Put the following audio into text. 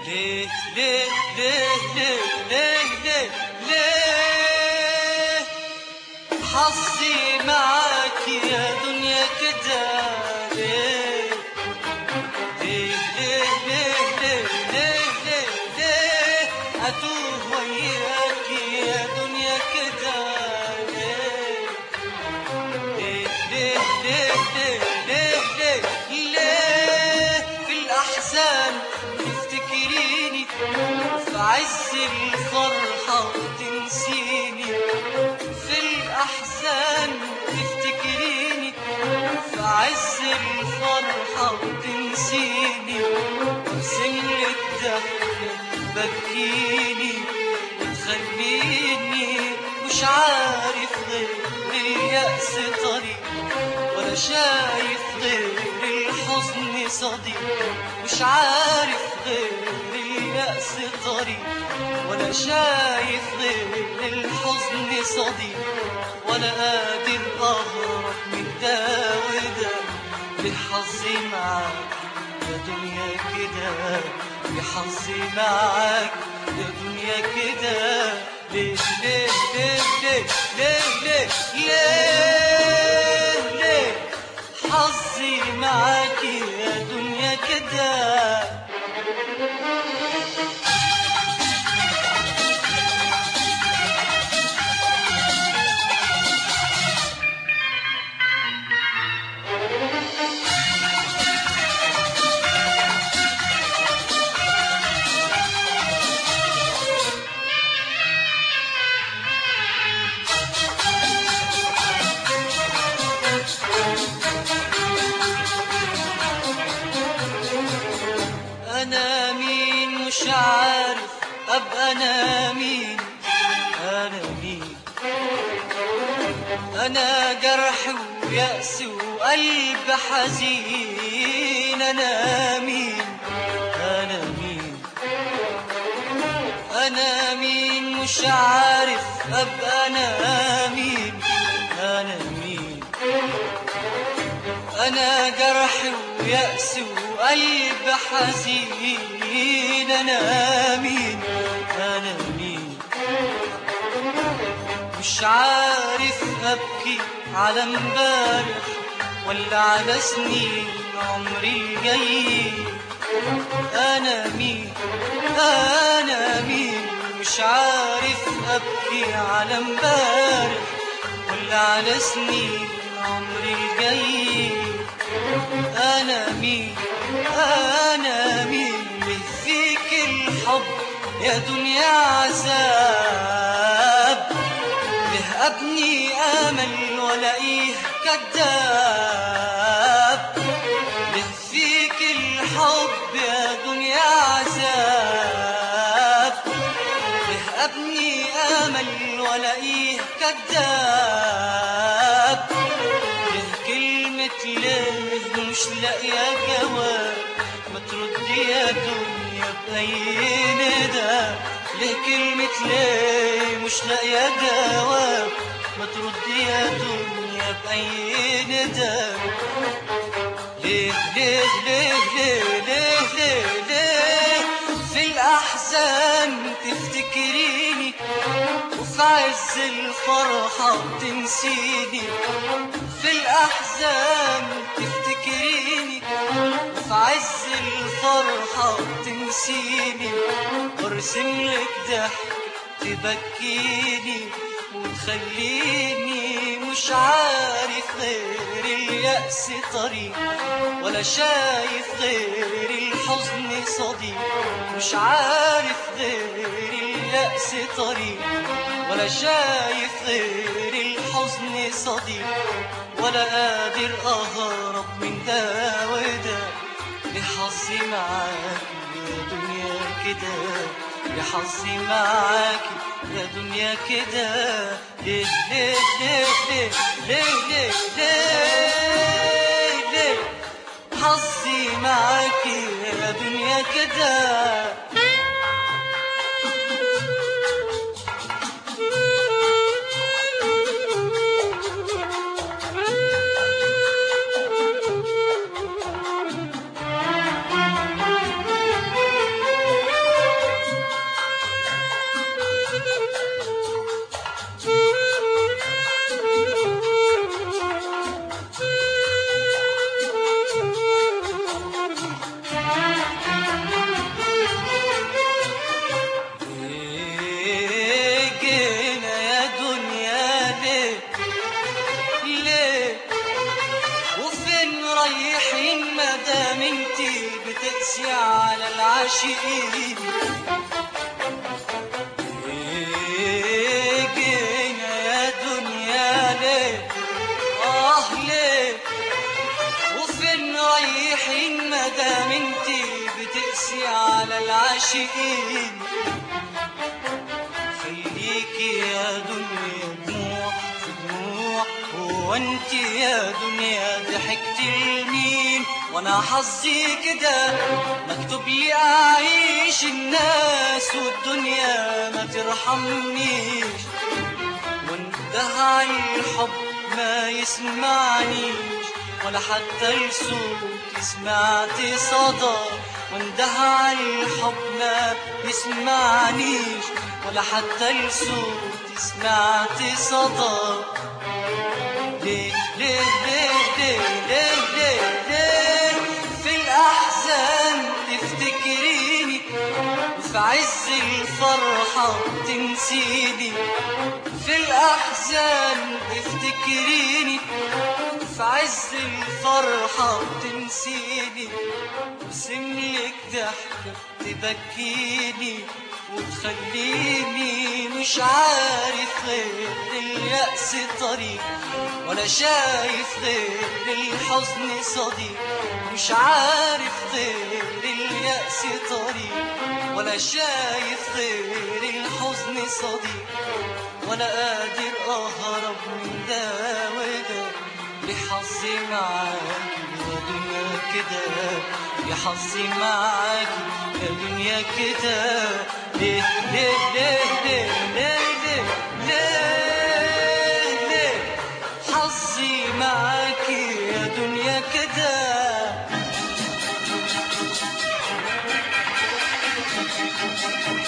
ليه ليه ليه ليه ليه ليه ليه حظي معاك يا دنيا كده ليه ليه ليه ليه ليه ليه ليه ليه أتوه وياك يا دنيا كده ليه ليه ليه ليه ليه ليه ليه ليه في الأحزان تفتكريني في عز الفرحة وتنسيني في الأحزان تفتكريني في عز الفرحة وتنسيني وسن الدهر بكيني وتخليني مش عارف غير اليأس طريق ولا شايف غير الحزن صديق مش عارف غير اليأس طريق ولا شايف غير الحزن صديق ولا قادر أهرب من ده وده لحظي معاك يا دنيا كده لحظي معاك يا دنيا كده ليه ليه ليه ليه ليه ليه ليه ليه حظي معاك يا دنيا كده أنا مين مش عارف أبقى أنا مين أنا مين أنا جرح ويأس وقلب حزين أنا مين أنا مين أنا مين مش عارف أبقى أنا مين أنا مين أنا جرح ويأس وقلب حزين أنا مين أنا مين مش عارف أبكي على امبارح ولا على سنين عمري الجاي أنا مين أنا مين مش عارف أبكي على امبارح ولا على سنين عمري الجاي أنا مين أنا مين اللي فيك الحب يا دنيا عذاب له أبني أمل ولاقيه كذاب له فيك الحب يا دنيا عذاب له أبني أمل ولاقيه كذاب له كلمة ليه مش لاقية جواب ما تردي يا دنيا بأي ندى ليه كلمة ليه مش لاقية جواب ما تردي يا دنيا بأي ندى ليه ليه ليه ليه ليه ليه ليه في الأحزان تفتكريني وفي عز الفرحة تنسيني في الأحزان تفتكريني وفي عز الفرحة تنسيني وارسم لك ضحك تبكيني وتخليني مش عارف غير اليأس طريق ولا شايف غير الحزن صديق مش عارف غير اليأس طريق ولا شايف غير الحزن صديق ولا قادر أهرب من ده وده لحظي معاك يا دنيا كده لحظي معاك يا دنيا كده ليه ليه ليه ليه ليه ليه ليه ليه حظي معاك يا دنيا كده العاشقين ليه جينا يا دنيا ليه آه ليه وفين رايحين مدام انتي بتقسي على العاشقين خليكي يا دنيا دموع في دموع هو انت يا دنيا ضحكت لمين وانا حظي كده مكتوب لي اعيش الناس والدنيا ما ترحمنيش واندهى الحب ما يسمعنيش ولا حتى الصوت سمعت صدى واندهى الحب ما يسمعنيش ولا حتى الصوت سمعت صدى ليه ليه ليه ليه ليه ليه ليه في الأحزان تفتكريني وفي عز الفرحة تنسيني في الأحزان تفتكريني في عز الفرحة تنسيني وسملك ضحكة تبكيني وتخليني مش عارف غير اليأس طريق ولا شايف غير الحزن صديق مش عارف غير اليأس طريق ولا شايف غير الحزن صديق ولا قادر أهرب من ده وده لحظي معاك يا دنيا كده يا حظي معاك يا دنيا كده ليه ليه ليه ليه ليه ليه ليه ليه حظي معاك يا دنيا كده